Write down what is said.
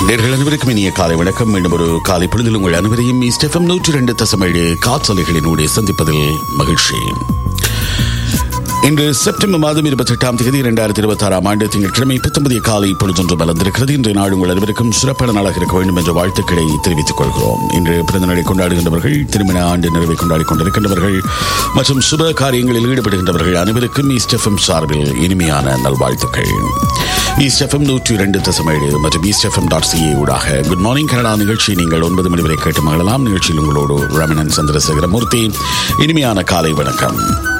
நேர்கள் அனைவருக்கும் இனிய காலை வணக்கம் மீண்டும் ஒரு காலை பொழுதில் உங்கள் அனைவரையும் ஸ்டெஃபம் நூற்றி ரெண்டு தசமேழு காற்றலைகளினூடே சந்திப்பதில் மகிழ்ச்சி இன்று செப்டம்பர் மாதம் இருபத்தி எட்டாம் தேதி இரண்டாயிரத்தி இருபத்தி ஆறாம் ஆண்டு திங்கட்கிழமை பத்தொன்பது காலை பொழுதொன்று மலர்ந்திருக்கிறது இன்றைய நாடு உங்கள் அனைவருக்கும் சிறப்பான நாளாக இருக்க வேண்டும் என்ற வாழ்த்துக்களை தெரிவித்துக் கொள்கிறோம் இன்று பிறந்த நாளை கொண்டாடுகின்றவர்கள் திருமண ஆண்டு நிறைவை கொண்டாடிக் கொண்டிருக்கின்றவர்கள் மற்றும் சுப காரியங்களில் ஈடுபடுகின்றவர்கள் அனைவருக்கும் ஈஸ்டெஃபம் சார்பில் இனிமையான நல்வாழ்த்துக்கள் ஈஸ்டெஃபம் நூற்றி இரண்டு தசமேழு மற்றும் ஈஸ்டெஃபம் டாட் சிஏ ஊடாக குட் மார்னிங் கனடா நிகழ்ச்சி நீங்கள் ஒன்பது மணி வரை கேட்டு மகளலாம் நிகழ்ச்சியில் உங்களோடு ரமணன் சந்திரசேகரமூர்த்தி இனிமையான காலை வணக்கம்